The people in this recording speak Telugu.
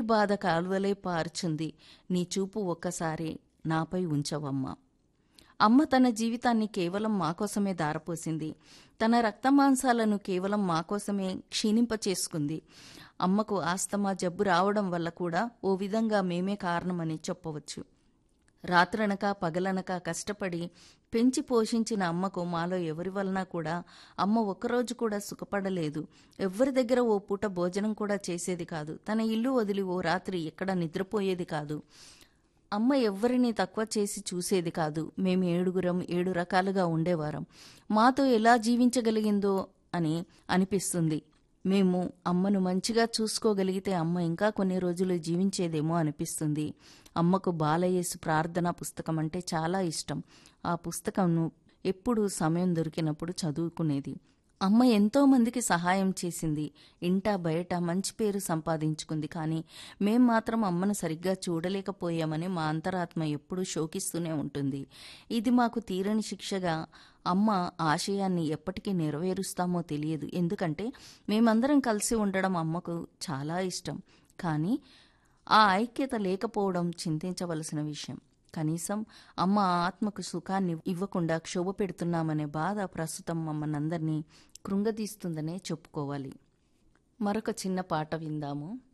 బాధ కాలువలే పారుచుంది నీ చూపు ఒక్కసారి నాపై ఉంచవమ్మా అమ్మ తన జీవితాన్ని కేవలం మాకోసమే దారపోసింది తన రక్తమాంసాలను కేవలం మాకోసమే క్షీణింపచేసుకుంది అమ్మకు ఆస్తమా జబ్బు రావడం వల్ల కూడా ఓ విధంగా మేమే కారణమని చెప్పవచ్చు రాత్రనక పగలనక కష్టపడి పెంచి పోషించిన అమ్మకు మాలో ఎవరి వలన కూడా అమ్మ ఒక్కరోజు కూడా సుఖపడలేదు ఎవ్వరి దగ్గర ఓ పూట భోజనం కూడా చేసేది కాదు తన ఇల్లు వదిలి ఓ రాత్రి ఎక్కడ నిద్రపోయేది కాదు అమ్మ ఎవ్వరిని తక్కువ చేసి చూసేది కాదు మేము ఏడుగురం ఏడు రకాలుగా ఉండేవారం మాతో ఎలా జీవించగలిగిందో అని అనిపిస్తుంది మేము అమ్మను మంచిగా చూసుకోగలిగితే అమ్మ ఇంకా కొన్ని రోజులు జీవించేదేమో అనిపిస్తుంది అమ్మకు బాలయేసు ప్రార్థన పుస్తకం అంటే చాలా ఇష్టం ఆ పుస్తకంను ఎప్పుడు సమయం దొరికినప్పుడు చదువుకునేది అమ్మ ఎంతో మందికి సహాయం చేసింది ఇంట బయట మంచి పేరు సంపాదించుకుంది కానీ మేం మాత్రం అమ్మను సరిగ్గా చూడలేకపోయామని మా అంతరాత్మ ఎప్పుడూ శోకిస్తూనే ఉంటుంది ఇది మాకు తీరని శిక్షగా అమ్మ ఆశయాన్ని ఎప్పటికీ నెరవేరుస్తామో తెలియదు ఎందుకంటే మేమందరం కలిసి ఉండడం అమ్మకు చాలా ఇష్టం కానీ ఆ ఐక్యత లేకపోవడం చింతించవలసిన విషయం కనీసం అమ్మ ఆత్మకు సుఖాన్ని ఇవ్వకుండా క్షోభ పెడుతున్నామనే బాధ ప్రస్తుతం మమ్మల్నందరినీ కృంగదీస్తుందనే చెప్పుకోవాలి మరొక చిన్న పాట విందాము